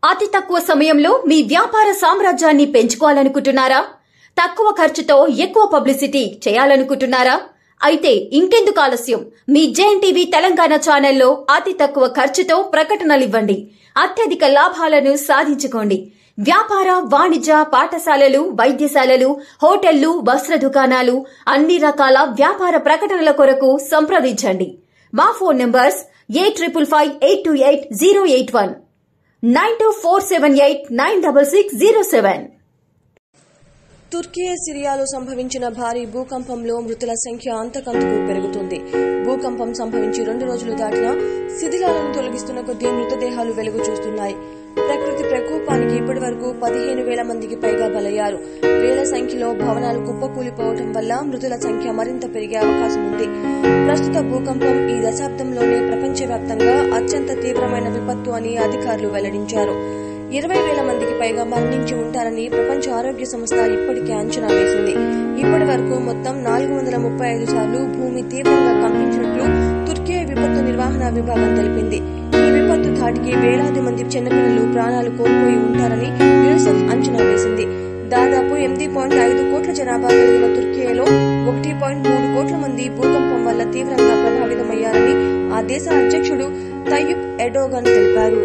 అతి తక్కువ సమయంలో మీ వ్యాపార సామ్రాజ్యాన్ని పెంచుకోవాలనుకుంటున్నారా తక్కువ ఖర్చుతో ఎక్కువ పబ్లిసిటీ చేయాలనుకుంటున్నారా అయితే ఇంకెందుకు ఆలస్యం మీ జేఎన్ టీవీ తెలంగాణ ఛానల్లో అతి తక్కువ ఖర్చుతో ప్రకటనలివ్వండి అత్యధిక లాభాలను సాధించుకోండి వ్యాపార వాణిజ్య పాఠశాలలు వైద్యశాలలు హోటళ్లు వస్త్ర దుకాణాలు అన్ని రకాల వ్యాపార ప్రకటనల కొరకు సంప్రదించండి మా phone numbers eight triple five eight two eight zero eight one nine two four seven eight nine double six zero seven Turkiye సిరియాలో సంభవించిన భారీ భూకంపంలో మృతుల సంఖ్య అంతకంతకు పెరుగుతుంది భూకంపం సంభవించి రెండు రోజులు దాటినా శిథిలాలను తొలగిస్తున్న కొద్దీ మృతదేహాలు వెలుగు చూస్తున్నాయి ప్రకృతి ప్రకోపానికి ఇప్పటి వరకు పదిహేను వేల మందికి పైగా బలయ్యారు వేల సంఖ్యలో భవనాలు కుప్పకూలిపోవడం వల్ల మృతుల సంఖ్య మరింత పెరిగే అవకాశం ఉంది ప్రస్తుత భూకంపం ఈ దశాబ్దంలోనే ప్రపంచవ్యాప్తంగా అత్యంత తీవ్రమైన విపత్తు అని అధికారులు వెల్లడించారు ఇరవై వేల మందికి పైగా మరణించి ఉంటారని ప్రపంచ ఆరోగ్య సంస్థ ఇప్పటికే అంచనా వేసింది ఇప్పటి వరకు మొత్తం నాలుగు వందల ముప్పై ఐదు సార్లు భూమి తీవ్రంగా కంపించినట్లు తుర్కియా విపత్తు నిర్వహణ విభాగం తెలిపింది ఈ విపత్తు ధాటికి వేలాది మంది చిన్నపిల్లలు ప్రాణాలు కోల్పోయి ఉంటారని యునిసెఫ్ అంచనా వేసింది దాదాపు ఎనిమిది పాయింట్ ఐదు కోట్ల జనాభా కలిగిన తుర్కియాలో ఒకటి పాయింట్ మూడు కోట్ల మంది భూకంపం వల్ల తీవ్రంగా ప్రభావితమయ్యారని ఆ దేశ అధ్యక్షుడు తయ్యుబ్ ఎడోగన్ తెలిపారు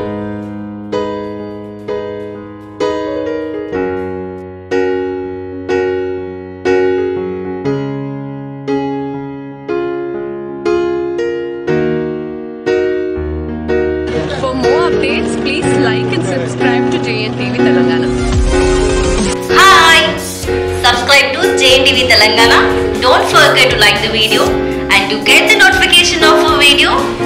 For more updates, please like and subscribe to JNTV Telangana. Hi! Subscribe to JNTV Telangana. Don't forget to like the video and to get the notification of a video,